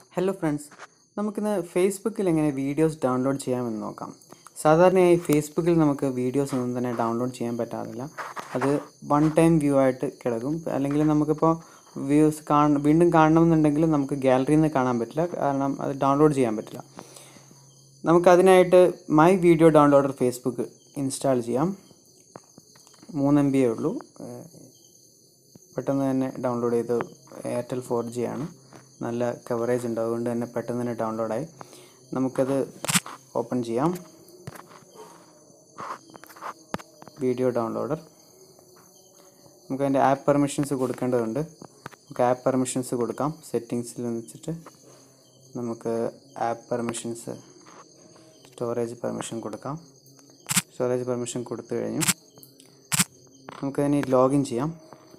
hello friends നമുക്കിന്ന് ഫേസ്ബുക്കിൽ എങ്ങനെ വീഡിയോസ് ഡൗൺലോഡ് ചെയ്യാമെന്ന് നോക്കാം സാധാരണയായി ഫേസ്ബുക്കിൽ നമുക്ക് വീഡിയോസ് ഒന്നും തന്നെ ഡൗൺലോഡ് ചെയ്യാൻ പറ്റാറില്ല അത് വൺ ടൈം വ്യൂ ആയിട്ട് കിടക്കും അല്ലെങ്കിൽ നമുക്കിപ്പോൾ വ്യൂസ് കാണ വീണ്ടും കാണണമെന്നുണ്ടെങ്കിൽ നമുക്ക് ഗാലറിയിൽ നിന്ന് കാണാൻ പറ്റില്ല കാരണം അത് ഡൗൺലോഡ് ചെയ്യാൻ പറ്റില്ല നമുക്കതിനായിട്ട് my video downloader Facebook install ചെയ്യാം മൂന്ന് എം ബിയേ ഉള്ളൂ ഏഹ് പെട്ടെന്ന് തന്നെ ഡൗൺലോഡ് ചെയ്ത് എയർടെൽ ഫോർ ജി ആണ് നല്ല കവറേജ് ഉണ്ട് അതുകൊണ്ട് തന്നെ പെട്ടെന്ന് തന്നെ ഡൗൺലോഡായി നമുക്കത് ഓപ്പൺ ചെയ്യാം വീഡിയോ ഡൗൺലോഡർ നമുക്ക് അതിൻ്റെ ആപ്പ് പെർമിഷൻസ് കൊടുക്കേണ്ടതുണ്ട് നമുക്ക് ആപ്പ് പെർമിഷൻസ് കൊടുക്കാം സെറ്റിങ്സിൽ വെച്ചിട്ട് നമുക്ക് ആപ്പ് പെർമിഷൻസ് സ്റ്റോറേജ് പെർമിഷൻ കൊടുക്കാം സ്റ്റോറേജ് പെർമിഷൻ കൊടുത്തു കഴിഞ്ഞു നമുക്കതിന് ലോഗിൻ ചെയ്യാം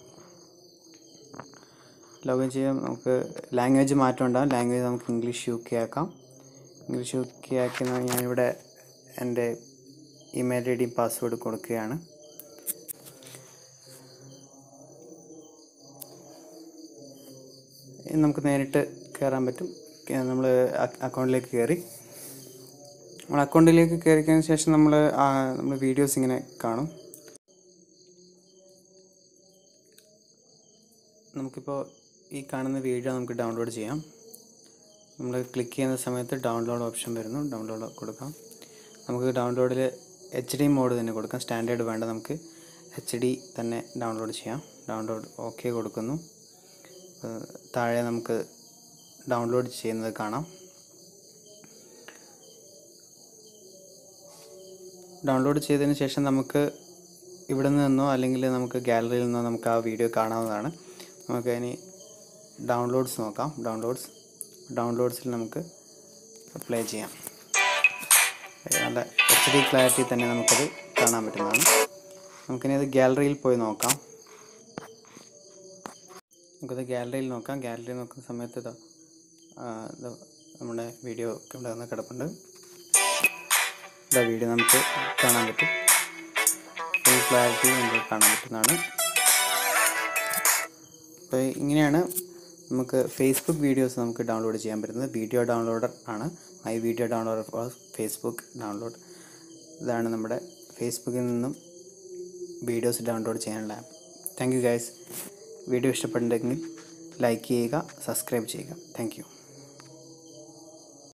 ലോഗിൻ ചെയ്യാൻ നമുക്ക് ലാംഗ്വേജ് മാറ്റം ഉണ്ടാകും ലാംഗ്വേജ് നമുക്ക് ഇംഗ്ലീഷ് യു കെ ആക്കാം ഇംഗ്ലീഷ് യു കെ ആക്കി ഞാനിവിടെ എൻ്റെ ഇമെയിൽ ഐ ഡിയും പാസ്വേഡ് കൊടുക്കുകയാണ് ഇനി നമുക്ക് നേരിട്ട് കയറാൻ പറ്റും നമ്മൾ അക്കൗണ്ടിലേക്ക് കയറി നമ്മൾ അക്കൗണ്ടിലേക്ക് കയറിക്കതിന് ശേഷം നമ്മൾ നമ്മൾ വീഡിയോസ് ഇങ്ങനെ കാണും നമുക്കിപ്പോൾ ഈ കാണുന്ന വീഡിയോ നമുക്ക് ഡൗൺലോഡ് ചെയ്യാം നമ്മൾ ക്ലിക്ക് ചെയ്യുന്ന സമയത്ത് ഡൗൺലോഡ് ഓപ്ഷൻ വരുന്നു ഡൗൺലോഡ് കൊടുക്കാം നമുക്ക് ഡൗൺലോഡിൽ എച്ച് ഡി മോഡ് തന്നെ കൊടുക്കാം സ്റ്റാൻഡേർഡ് വേണ്ട നമുക്ക് എച്ച് ഡി തന്നെ ഡൗൺലോഡ് ചെയ്യാം ഡൗൺലോഡ് ഓക്കെ കൊടുക്കുന്നു ഏഹ് താഴെ നമുക്ക് ഡൗൺലോഡ് ചെയ്യുന്നത് കാണാം ഡൗൺലോഡ് ചെയ്തതിന് ശേഷം നമുക്ക് ഇവിടെ നിന്നോ അല്ലെങ്കിൽ നമുക്ക് ഗാലറിയിൽ നിന്നോ നമുക്ക് ആ വീഡിയോ കാണാവുന്നതാണ് നമുക്ക് ഇനി ഡൗൺലോഡ്സ് നോക്കാം ഡൗൺലോഡ്സ് ഡൗൺലോഡ്സിൽ നമുക്ക് പ്ലേ ചെയ്യാം നല്ല എച്ച് ഡി ക്ലാരിറ്റി തന്നെ നമുക്കത് കാണാൻ പറ്റുന്നതാണ് നമുക്കിനി അത് ഗാലറിയിൽ പോയി നോക്കാം നമുക്കത് ഗാലറിയിൽ നോക്കാം ഗാലറിയിൽ നോക്കുന്ന സമയത്ത് ഇതാ ആ, ഇത് നമ്മുടെ വീഡിയോ ഇവിടെ വന്ന് കിടപ്പുണ്ട് ഇതാ വീഡിയോ നമുക്ക് കാണാൻ പറ്റും ഫുൾ ക്ലാരിറ്റി നമുക്ക് കാണാൻ പറ്റുന്നതാണ് അപ്പോൾ ഇങ്ങനെയാണ് നമുക്ക് ഫേസ്ബുക്ക് വീഡിയോസ് നമുക്ക് ഡൗൺലോഡ് ചെയ്യാൻ പറ്റുന്നത് വീഡിയോ ഡൗൺലോഡർ ആണ് my video downloader for Facebook download ഇതാണ് നമ്മുടെ ഫേസ്ബുക്കിൽ നിന്നും വീഡിയോസ് ഡൗൺലോഡ് ചെയ്യാനുള്ള app thank you guys video ഇഷ്ടപ്പെട്ടിട്ടുണ്ടെങ്കിൽ ലൈക്ക് ചെയ്യുക സബ്സ്ക്രൈബ് ചെയ്യുക താങ്ക് യു